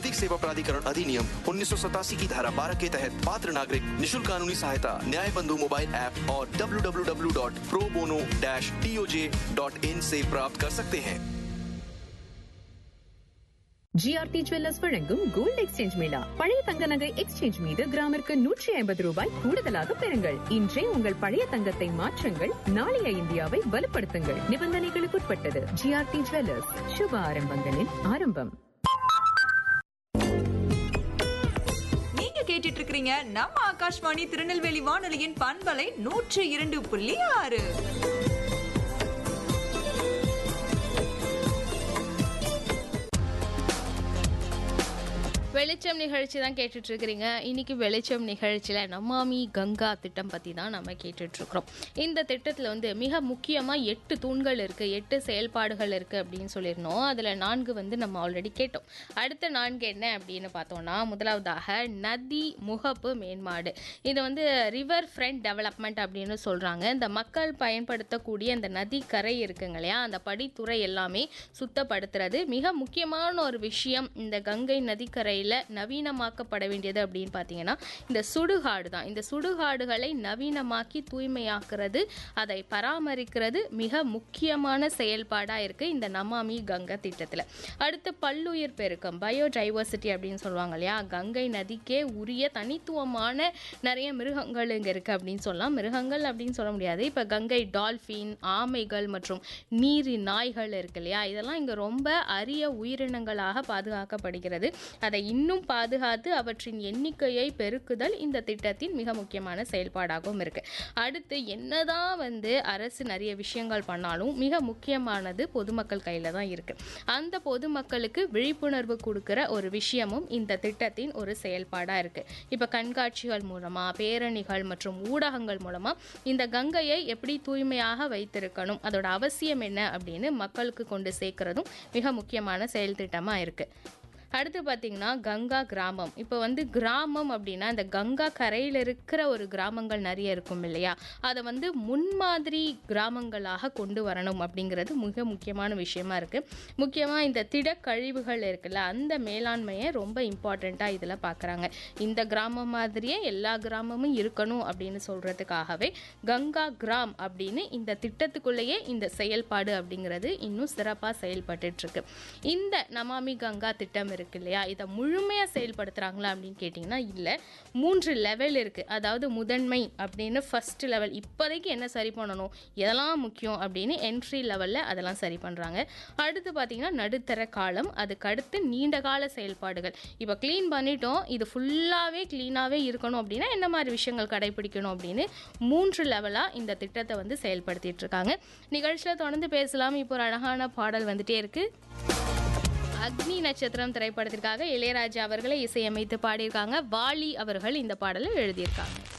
विधिक सेवा प्राधिकरण अधिनियम उन्नीस की धारा 12 के तहत पात्र नागरिक निशुल्क कानूनी सहायता न्याय बंधु मोबाइल ऐप और www.probono-toj.in से प्राप्त कर सकते हैं ஜிஆர்டி ஜுவல்லர்ஸ் வழங்கும் கோல்ட் எக்ஸ்சேஞ்ச் மேளா பழைய தங்க நகை எக்ஸ்சேஞ்ச் மீது கிராமிற்கு நூற்றி ஐம்பது ரூபாய் கூடுதலாக பெறுங்கள் இன்றே உங்கள் பழைய தங்கத்தை மாற்றுங்கள் நாளைய இந்தியாவை வலுப்படுத்துங்கள் நிபந்தனைகளுக்குட்பட்டது ஜிஆர்டி ஜுவல்லர்ஸ் சுப ஆரம்பங்களின் ஆரம்பம் நீங்க கேட்டுட்டு இருக்கிறீங்க நம்ம ஆகாஷ்வாணி திருநெல்வேலி வானொலியின் பண்பலை நூற்று இரண்டு புள்ளி ஆறு வெளிச்சம் நிகழ்ச்சி தான் கேட்டுட்டு இருக்கிறீங்க இன்னைக்கு வெளிச்சம் நிகழ்ச்சியில் நமாமி கங்கா திட்டம் பற்றி தான் நம்ம கேட்டுட்டு இருக்கிறோம் இந்த திட்டத்தில் வந்து மிக முக்கியமாக எட்டு தூண்கள் இருக்குது எட்டு செயல்பாடுகள் இருக்குது அப்படின்னு சொல்லியிருந்தோம் அதில் நான்கு வந்து நம்ம ஆல்ரெடி கேட்டோம் அடுத்த நான்கு என்ன அப்படின்னு பார்த்தோம்னா முதலாவதாக நதி முகப்பு மேம்பாடு இது வந்து ரிவர் ஃப்ரண்ட் டெவலப்மெண்ட் அப்படின்னு சொல்கிறாங்க இந்த மக்கள் பயன்படுத்தக்கூடிய அந்த நதி கரை இருக்குங்க இல்லையா அந்த படித்துறை எல்லாமே சுத்தப்படுத்துறது மிக முக்கியமான ஒரு விஷயம் இந்த கங்கை நதிக்கரையில் நவீனமாக்கப்பட வேண்டியது அப்படின்னு பார்த்தீங்கன்னா இந்த சுடுகாடு தான் இந்த சுடுகாடுகளை நவீனமாக்கி தூய்மையாக்குறது அதை பராமரிக்கிறது மிக முக்கியமான செயல்பாடாக இருக்குது இந்த நமாமி கங்கை திட்டத்தில் அடுத்து பல்லுயிர் பெருக்கம் பயோடைவர்சிட்டி அப்படின்னு சொல்லுவாங்க இல்லையா கங்கை நதிக்கே உரிய தனித்துவமான நிறைய மிருகங்கள் இங்கே இருக்குது அப்படின்னு சொல்லலாம் மிருகங்கள் அப்படின்னு சொல்ல முடியாது இப்போ கங்கை டால்ஃபின் ஆமைகள் மற்றும் நீரி நாய்கள் இருக்கு இல்லையா இதெல்லாம் இங்கே ரொம்ப அரிய உயிரினங்களாக பாதுகாக்கப்படுகிறது அதை இன்னும் பாதுகாத்து அவற்றின் எண்ணிக்கையை பெருக்குதல் இந்த திட்டத்தின் மிக முக்கியமான செயல்பாடாகவும் இருக்கு அடுத்து என்னதான் வந்து அரசு நிறைய விஷயங்கள் பண்ணாலும் மிக முக்கியமானது பொதுமக்கள் கையில் தான் இருக்கு அந்த பொதுமக்களுக்கு விழிப்புணர்வு கொடுக்கிற ஒரு விஷயமும் இந்த திட்டத்தின் ஒரு செயல்பாடாக இருக்கு இப்போ கண்காட்சிகள் மூலமா பேரணிகள் மற்றும் ஊடகங்கள் மூலமா இந்த கங்கையை எப்படி தூய்மையாக வைத்திருக்கணும் அதோட அவசியம் என்ன அப்படின்னு மக்களுக்கு கொண்டு சேர்க்கிறதும் மிக முக்கியமான செயல் திட்டமாக இருக்கு அடுத்து பார்த்தீங்கன்னா கங்கா கிராமம் இப்போ வந்து கிராமம் அப்படின்னா இந்த கங்கா கரையில் இருக்கிற ஒரு கிராமங்கள் நிறைய இருக்கும் இல்லையா அதை வந்து முன்மாதிரி கிராமங்களாக கொண்டு வரணும் அப்படிங்கிறது மிக முக்கியமான விஷயமா இருக்குது முக்கியமாக இந்த திடக்கழிவுகள் இருக்குல்ல அந்த மேலாண்மையை ரொம்ப இம்பார்ட்டண்ட்டாக இதில் பார்க்குறாங்க இந்த கிராமம் மாதிரியே எல்லா கிராமமும் இருக்கணும் அப்படின்னு சொல்கிறதுக்காகவே கங்கா கிராம் அப்படின்னு இந்த திட்டத்துக்குள்ளேயே இந்த செயல்பாடு அப்படிங்கிறது இன்னும் சிறப்பாக செயல்பட்டுட்டு இருக்கு இந்த நமாமி கங்கா திட்டம் இருக்கு இல்லையா இதை முழுமையாக செயல்படுத்துகிறாங்களா அப்படின்னு கேட்டிங்கன்னா இல்லை மூன்று லெவல் இருக்குது அதாவது முதன்மை அப்படின்னு ஃபர்ஸ்ட் லெவல் இப்போதைக்கு என்ன சரி பண்ணணும் எதெல்லாம் முக்கியம் அப்படின்னு என்ட்ரி லெவலில் அதெல்லாம் சரி பண்ணுறாங்க அடுத்து பார்த்தீங்கன்னா நடுத்தர காலம் அதுக்கு அடுத்து நீண்ட கால செயல்பாடுகள் இப்போ க்ளீன் பண்ணிட்டோம் இது ஃபுல்லாகவே க்ளீனாகவே இருக்கணும் அப்படின்னா என்ன மாதிரி விஷயங்கள் கடைபிடிக்கணும் அப்படின்னு மூன்று லெவலாக இந்த திட்டத்தை வந்து செயல்படுத்திட்டு இருக்காங்க நிகழ்ச்சியில் தொடர்ந்து பேசலாம் இப்போ ஒரு அழகான பாடல் வந்துட்டே இருக்கு அக்னி நட்சத்திரம் திரைப்படத்திற்காக இளையராஜா அவர்களை இசையமைத்து பாடியிருக்காங்க வாலி அவர்கள் இந்த பாடலை எழுதியிருக்காங்க